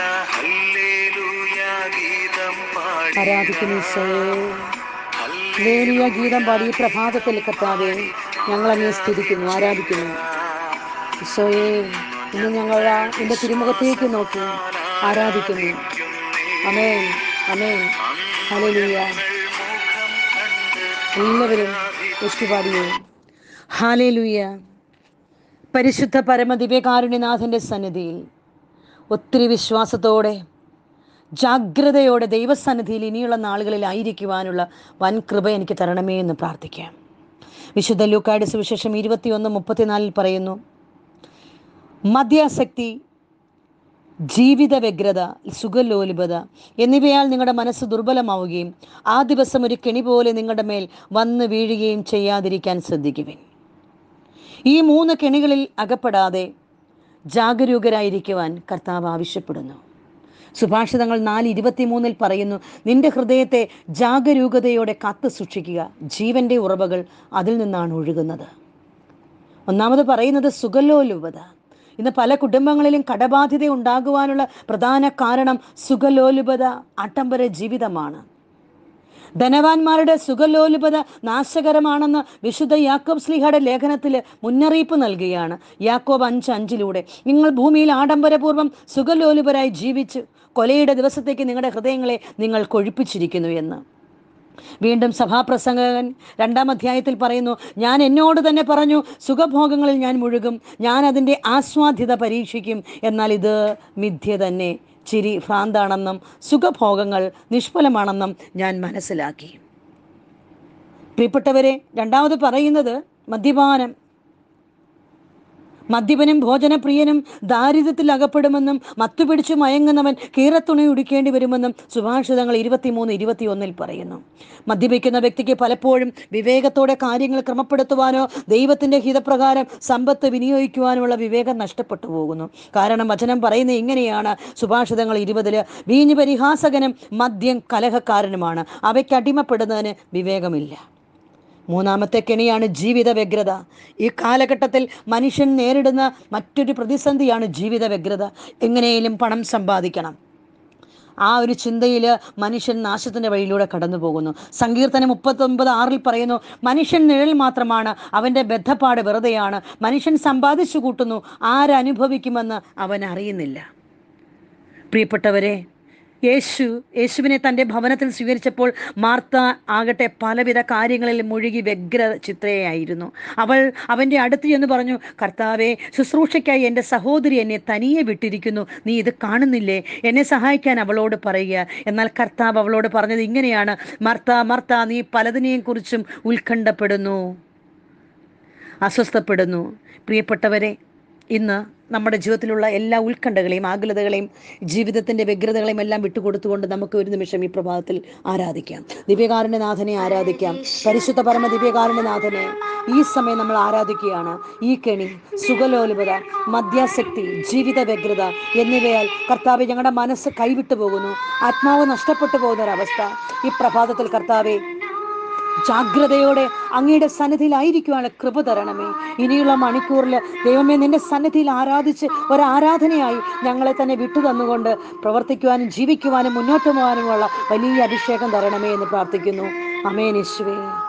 hallelujah ഗീതം പാടി ആരാധിക്കുന്നു ഈശോയെ ഹല്ലേലൂയ ഗീതം പാടി ഈ പ്രഭാതത്തിൽ കർത്താവെ ഞങ്ങൾ അങ്ങേ സ്തുതിക്കുന്നു ആരാധിക്കുന്നു ഈശോയെ ഇന്ന് ഞങ്ങൾ നിന്റെ തിരുമുഖത്തേക്ക് നോക്കി ആരാധിക്കുന്നു അമേൻ അമേൻ ഹല്ലേലൂയ എല്ലാവരും ഏറ്റുപാടിയേ ഹാലേലൂയ പരിശുദ്ധ പരമദിവ്യകാരുണ്യനാഥന്റെ സന്നിധിയിൽ ഒത്തിരി വിശ്വാസത്തോടെ ജാഗ്രതയോടെ ദൈവസന്നിധിയിൽ ഇനിയുള്ള നാളുകളിലായിരിക്കുവാനുള്ള വൻ കൃപ എനിക്ക് തരണമേ എന്ന് പ്രാർത്ഥിക്കാം വിശുദ്ധ ലൂക്കായുടെ സുവിശേഷം ഇരുപത്തിയൊന്ന് മുപ്പത്തിനാലിൽ പറയുന്നു മദ്യാസക്തി ജീവിത വ്യഗ്രത സുഖലോലുപത എന്നിവയാൽ നിങ്ങളുടെ മനസ്സ് ദുർബലമാവുകയും ആ ദിവസം ഒരു കെണി പോലെ നിങ്ങളുടെ മേൽ വന്ന് വീഴുകയും ചെയ്യാതിരിക്കാൻ ശ്രദ്ധിക്കുവിൻ ഈ മൂന്ന് കെണികളിൽ അകപ്പെടാതെ ജാഗരൂകരായിരിക്കുവാൻ കർത്താവ് ആവശ്യപ്പെടുന്നു സുഭാഷിതങ്ങൾ നാല് ഇരുപത്തിമൂന്നിൽ പറയുന്നു നിന്റെ ഹൃദയത്തെ ജാഗരൂകതയോടെ കാത്തു സൂക്ഷിക്കുക ജീവന്റെ ഉറവകൾ അതിൽ നിന്നാണ് ഒഴുകുന്നത് ഒന്നാമത് പറയുന്നത് സുഖലോലുപത ഇന്ന് പല കുടുംബങ്ങളിലും കടബാധ്യത ഉണ്ടാകുവാനുള്ള പ്രധാന കാരണം സുഖലോലുപത ആഡംബര ജീവിതമാണ് ധനവാന്മാരുടെ സുഖലോലുപത നാശകരമാണെന്ന് വിശുദ്ധ യാക്കോബ് സ്ലിഹയുടെ ലേഖനത്തിൽ മുന്നറിയിപ്പ് നൽകുകയാണ് യാക്കോബ് അഞ്ച് അഞ്ചിലൂടെ നിങ്ങൾ ഭൂമിയിൽ ആഡംബരപൂർവ്വം സുഖലോലുപരായി ജീവിച്ച് കൊലയുടെ ദിവസത്തേക്ക് നിങ്ങളുടെ ഹൃദയങ്ങളെ നിങ്ങൾ കൊഴിപ്പിച്ചിരിക്കുന്നു എന്ന് വീണ്ടും സഭാപ്രസംഗകൻ രണ്ടാം അധ്യായത്തിൽ പറയുന്നു ഞാൻ എന്നോട് തന്നെ പറഞ്ഞു സുഖഭോഗങ്ങളിൽ ഞാൻ മുഴുകും ഞാൻ അതിൻ്റെ ആസ്വാദ്യത പരീക്ഷിക്കും എന്നാൽ ഇത് മിഥ്യ തന്നെ ചിരി ഭ്രാന്താണെന്നും സുഖഭോഗങ്ങൾ നിഷ്ഫലമാണെന്നും ഞാൻ മനസ്സിലാക്കി പ്രിയപ്പെട്ടവരെ രണ്ടാമത് പറയുന്നത് മദ്യപാനം മദ്യപനും ഭോജനപ്രിയനും ദാരിദ്ര്യത്തിൽ അകപ്പെടുമെന്നും മത്തുപിടിച്ച് മയങ്ങുന്നവൻ കീറത്തുണി ഉടിക്കേണ്ടി വരുമെന്നും സുഭാഷിതങ്ങൾ ഇരുപത്തിമൂന്ന് ഇരുപത്തിയൊന്നിൽ പറയുന്നു മദ്യപിക്കുന്ന വ്യക്തിക്ക് പലപ്പോഴും വിവേകത്തോടെ കാര്യങ്ങൾ ക്രമപ്പെടുത്തുവാനോ ദൈവത്തിന്റെ ഹിതപ്രകാരം സമ്പത്ത് വിനിയോഗിക്കുവാനുമുള്ള വിവേകം നഷ്ടപ്പെട്ടു പോകുന്നു കാരണം വചനം പറയുന്നത് ഇങ്ങനെയാണ് സുഭാഷിതങ്ങൾ ഇരുപതില് വീഞ്ഞ് പരിഹാസകനും മദ്യം കലഹക്കാരനുമാണ് അവയ്ക്ക് അടിമപ്പെടുന്നതിന് വിവേകമില്ല മൂന്നാമത്തെ കെണിയാണ് ജീവിത വ്യഗ്രത ഈ കാലഘട്ടത്തിൽ മനുഷ്യൻ നേരിടുന്ന മറ്റൊരു പ്രതിസന്ധിയാണ് ജീവിത വ്യഗ്രത എങ്ങനെയും പണം സമ്പാദിക്കണം ആ ഒരു ചിന്തയിൽ മനുഷ്യൻ നാശത്തിൻ്റെ വഴിയിലൂടെ കടന്നു പോകുന്നു സങ്കീർത്തനം മുപ്പത്തൊമ്പത് ആറിൽ പറയുന്നു മനുഷ്യൻ നിഴൽ മാത്രമാണ് അവൻ്റെ ബദ്ധപ്പാട് വെറുതെയാണ് മനുഷ്യൻ സമ്പാദിച്ചു കൂട്ടുന്നു ആരനുഭവിക്കുമെന്ന് അവൻ അറിയുന്നില്ല പ്രിയപ്പെട്ടവരെ യേശു യേശുവിനെ തൻ്റെ ഭവനത്തിൽ സ്വീകരിച്ചപ്പോൾ മാർത്ത ആകട്ടെ പലവിധ കാര്യങ്ങളിൽ മുഴുകി വ്യഗ്ര ചിത്രയായിരുന്നു അവൾ അവൻ്റെ അടുത്ത് എന്ന് പറഞ്ഞു കർത്താവെ ശുശ്രൂഷയ്ക്കായി എൻ്റെ സഹോദരി എന്നെ തനിയെ വിട്ടിരിക്കുന്നു നീ ഇത് കാണുന്നില്ലേ എന്നെ സഹായിക്കാൻ അവളോട് പറയുക എന്നാൽ കർത്താവ് അവളോട് പറഞ്ഞത് ഇങ്ങനെയാണ് മർത്ത മർത്ത നീ പലതിനെയും കുറിച്ചും ഉത്കണ്ഠപ്പെടുന്നു അസ്വസ്ഥപ്പെടുന്നു പ്രിയപ്പെട്ടവരെ ഇന്ന് നമ്മുടെ ജീവിതത്തിലുള്ള എല്ലാ ഉത്കണ്ഠകളെയും ആകുലതകളെയും ജീവിതത്തിൻ്റെ വ്യഗ്രതകളെയും എല്ലാം വിട്ടുകൊടുത്തുകൊണ്ട് നമുക്ക് ഒരു നിമിഷം ഈ പ്രഭാതത്തിൽ ആരാധിക്കാം ദിവ്യകാരുണ്യനാഥനെ ആരാധിക്കാം പരിശുദ്ധ പരമ ദിവ്യകാരുണ്യനാഥനെ ഈ സമയം നമ്മൾ ആരാധിക്കുകയാണ് ഈ കെണി സുഖലോലുപത മദ്യാസക്തി ജീവിത വ്യഗ്രത എന്നിവയാൽ കർത്താവ് ഞങ്ങളുടെ മനസ്സ് കൈവിട്ടു പോകുന്നു ആത്മാവ് നഷ്ടപ്പെട്ടു പോകുന്ന ഒരവസ്ഥ ഈ പ്രഭാതത്തിൽ കർത്താവെ ജാഗ്രതയോടെ അങ്ങയുടെ സന്നിധിയിലായിരിക്കുവാണ് കൃപ തരണമേ ഇനിയുള്ള മണിക്കൂറിൽ ദൈവമേ നിന്റെ സന്നിധിയിൽ ആരാധിച്ച് ഒരാരാധനയായി ഞങ്ങളെ തന്നെ വിട്ടു തന്നുകൊണ്ട് പ്രവർത്തിക്കുവാനും ജീവിക്കുവാനും മുന്നോട്ട് പോകാനുമുള്ള വലിയ അഭിഷേകം തരണമേ എന്ന് പ്രാർത്ഥിക്കുന്നു അമേൻ യേശുവേ